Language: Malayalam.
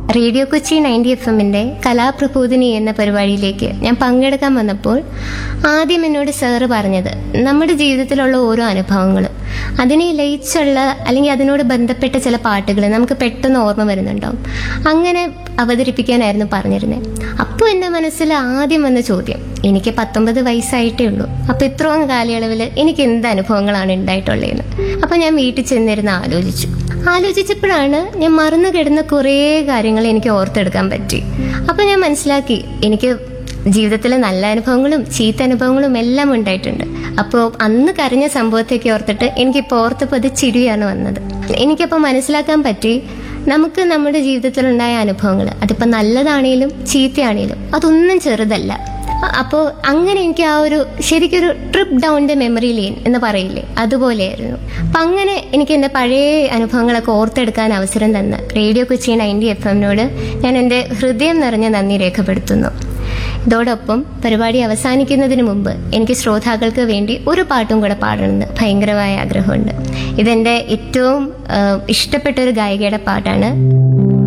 റേഡിയോ കൊച്ചി നയൻറ്റി എഫ് എമ്മിൻ്റെ കലാപ്രബോധിനി എന്ന പരിപാടിയിലേക്ക് ഞാൻ പങ്കെടുക്കാൻ വന്നപ്പോൾ ആദ്യം എന്നോട് സാറ് പറഞ്ഞത് നമ്മുടെ ജീവിതത്തിലുള്ള ഓരോ അനുഭവങ്ങളും അതിനെ ലയിച്ചുള്ള അല്ലെങ്കിൽ അതിനോട് ബന്ധപ്പെട്ട ചില പാട്ടുകൾ നമുക്ക് പെട്ടെന്ന് ഓർമ്മ വരുന്നുണ്ടാവും അങ്ങനെ അവതരിപ്പിക്കാനായിരുന്നു പറഞ്ഞിരുന്നത് അപ്പോൾ എൻ്റെ മനസ്സിൽ ആദ്യം വന്ന ചോദ്യം എനിക്ക് പത്തൊമ്പത് വയസ്സായിട്ടേ ഉള്ളൂ അപ്പോൾ ഇത്രയും കാലയളവിൽ എനിക്ക് എന്ത് അനുഭവങ്ങളാണ് ഉണ്ടായിട്ടുള്ളതെന്ന് അപ്പോൾ ഞാൻ വീട്ടിൽ ചെന്നിരുന്ന് ആലോചിച്ചു ആലോചിച്ചപ്പോഴാണ് ഞാൻ മറന്നു കിടന്ന കുറേ കാര്യങ്ങൾ എനിക്ക് ഓർത്തെടുക്കാൻ പറ്റി അപ്പോൾ ഞാൻ മനസ്സിലാക്കി എനിക്ക് ജീവിതത്തിലെ നല്ല അനുഭവങ്ങളും ചീത്ത അനുഭവങ്ങളും എല്ലാം ഉണ്ടായിട്ടുണ്ട് അപ്പോൾ അന്ന് കരഞ്ഞ സംഭവത്തെയൊക്കെ ഓർത്തിട്ട് എനിക്കിപ്പോൾ ഓർത്തപ്പോൾ അത് ചിരിയാണ് വന്നത് എനിക്കപ്പോൾ മനസ്സിലാക്കാൻ പറ്റി നമുക്ക് നമ്മുടെ ജീവിതത്തിലുണ്ടായ അനുഭവങ്ങൾ അതിപ്പോൾ നല്ലതാണേലും ചീത്തയാണേലും അതൊന്നും ചെറുതല്ല അപ്പോൾ അങ്ങനെ എനിക്ക് ആ ഒരു ശരിക്കൊരു trip down the memory lane എന്ന് പറയില്ലേ അതുപോലെയായിരുന്നു അപ്പം അങ്ങനെ എനിക്ക് എൻ്റെ പഴയ അനുഭവങ്ങളൊക്കെ ഓർത്തെടുക്കാൻ അവസരം തന്ന റേഡിയോ കൊച്ചി നയൻറ്റി എഫ് എമ്മിനോട് ഞാൻ എൻ്റെ ഹൃദയം നിറഞ്ഞ നന്ദി രേഖപ്പെടുത്തുന്നു ഇതോടൊപ്പം പരിപാടി അവസാനിക്കുന്നതിന് മുമ്പ് എനിക്ക് ശ്രോതാക്കൾക്ക് വേണ്ടി ഒരു പാട്ടും കൂടെ പാടണമെന്ന് ഭയങ്കരമായ ആഗ്രഹമുണ്ട് ഇതെൻ്റെ ഏറ്റവും ആ, ഇഷ്ടപ്പെട്ട ഒരു ഗായികയുടെ പാട്ടാണ്